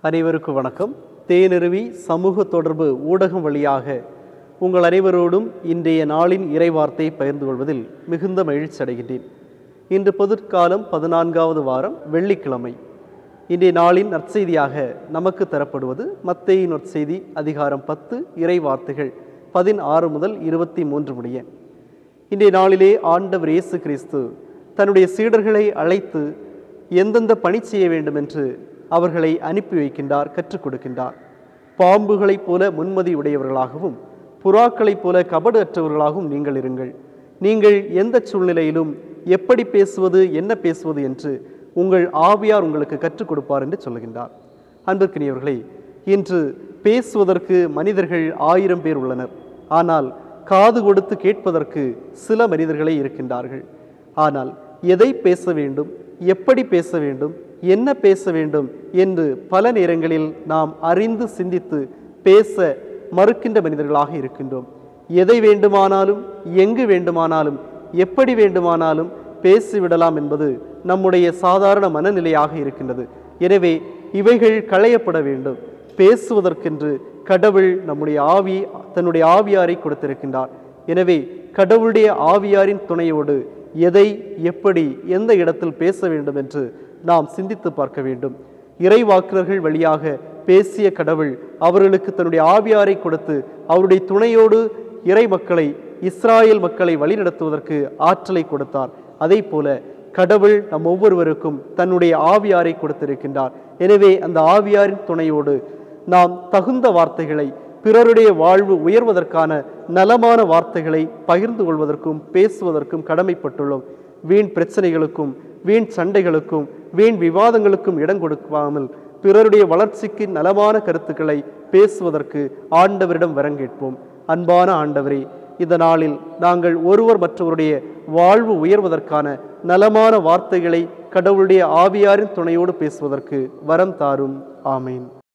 அனைவருக்கும் வணக்கம் தேனிருவி சமூக தொடர்பு ஊடகம் வழியாக உங்கள் அனைவரோடும் இன்றைய நாளின் இறைவார்த்தை பகிர்ந்து கொள்வதில் மிகுந்த மகிழ்ச்சி அடைகின்றேன் இன்று பொதுக்காலம் பதினான்காவது வாரம் வெள்ளிக்கிழமை இன்றைய நாளின் நற்செய்தியாக நமக்கு தரப்படுவது மத்தேயின் நற்செய்தி அதிகாரம் பத்து இறை வார்த்தைகள் பதினாறு முதல் இருபத்தி மூன்று முடிய இன்றைய நாளிலே ஆண்டவர் இயேசு கிறிஸ்து தன்னுடைய சீடர்களை அழைத்து எந்தெந்த பணி செய்ய வேண்டும் என்று அவர்களை அனுப்பி வைக்கின்றார் கற்றுக் கொடுக்கின்றார் பாம்புகளைப் போல முன்மதி உடையவர்களாகவும் புறாக்களைப் போல கபடு அற்றவர்களாகவும் நீங்கள் இருங்கள் நீங்கள் எந்த சூழ்நிலையிலும் எப்படி பேசுவது என்ன பேசுவது என்று உங்கள் ஆவியார் உங்களுக்கு கற்றுக் கொடுப்பார் என்று சொல்லுகின்றார் அன்பிற்கினியவர்களே இன்று பேசுவதற்கு மனிதர்கள் ஆயிரம் பேர் உள்ளனர் ஆனால் காது கொடுத்து கேட்பதற்கு சில மனிதர்களே இருக்கின்றார்கள் ஆனால் எதை பேச வேண்டும் எப்படி பேச வேண்டும் என்ன பேச வேண்டும் என்று பல நேரங்களில் நாம் அறிந்து சிந்தித்து பேச மறுக்கின்ற மனிதர்களாக இருக்கின்றோம் எதை வேண்டுமானாலும் எங்கு வேண்டுமானாலும் எப்படி வேண்டுமானாலும் பேசிவிடலாம் என்பது நம்முடைய சாதாரண மனநிலையாக இருக்கின்றது எனவே இவைகள் களையப்பட வேண்டும் பேசுவதற்கென்று கடவுள் நம்முடைய ஆவி தன்னுடைய ஆவியாரை கொடுத்திருக்கின்றார் எனவே கடவுளுடைய ஆவியாரின் துணையோடு எதை எப்படி எந்த இடத்தில் பேச வேண்டும் என்று நாம் சிந்தித்து பார்க்க வேண்டும் இறைவாக்குனர்கள் வழியாக பேசிய கடவுள் அவர்களுக்கு தன்னுடைய ஆவியாரை கொடுத்து அவருடைய துணையோடு இறை மக்களை இஸ்ராயேல் மக்களை வழிநடத்துவதற்கு ஆற்றலை கொடுத்தார் அதே போல கடவுள் நம் ஒவ்வொருவருக்கும் தன்னுடைய ஆவியாரை கொடுத்திருக்கின்றார் எனவே அந்த ஆவியாரின் துணையோடு நாம் தகுந்த வார்த்தைகளை பிறருடைய வாழ்வு உயர்வதற்கான நலமான வார்த்தைகளை பகிர்ந்து கொள்வதற்கும் பேசுவதற்கும் கடமைப்பட்டுள்ளோம் வீண் பிரச்சனைகளுக்கும் வீண் சண்டைகளுக்கும் வீண் விவாதங்களுக்கும் இடம் கொடுக்காமல் பிறருடைய வளர்ச்சிக்கு நலமான கருத்துக்களை பேசுவதற்கு ஆண்டவரிடம் வரங்கேட்போம் அன்பான ஆண்டவரே இந்த நாளில் நாங்கள் ஒருவர் மற்றவருடைய வாழ்வு உயர்வதற்கான நலமான வார்த்தைகளை கடவுளுடைய ஆவியாரின் துணையோடு பேசுவதற்கு வரம் தாரும் ஆமேன்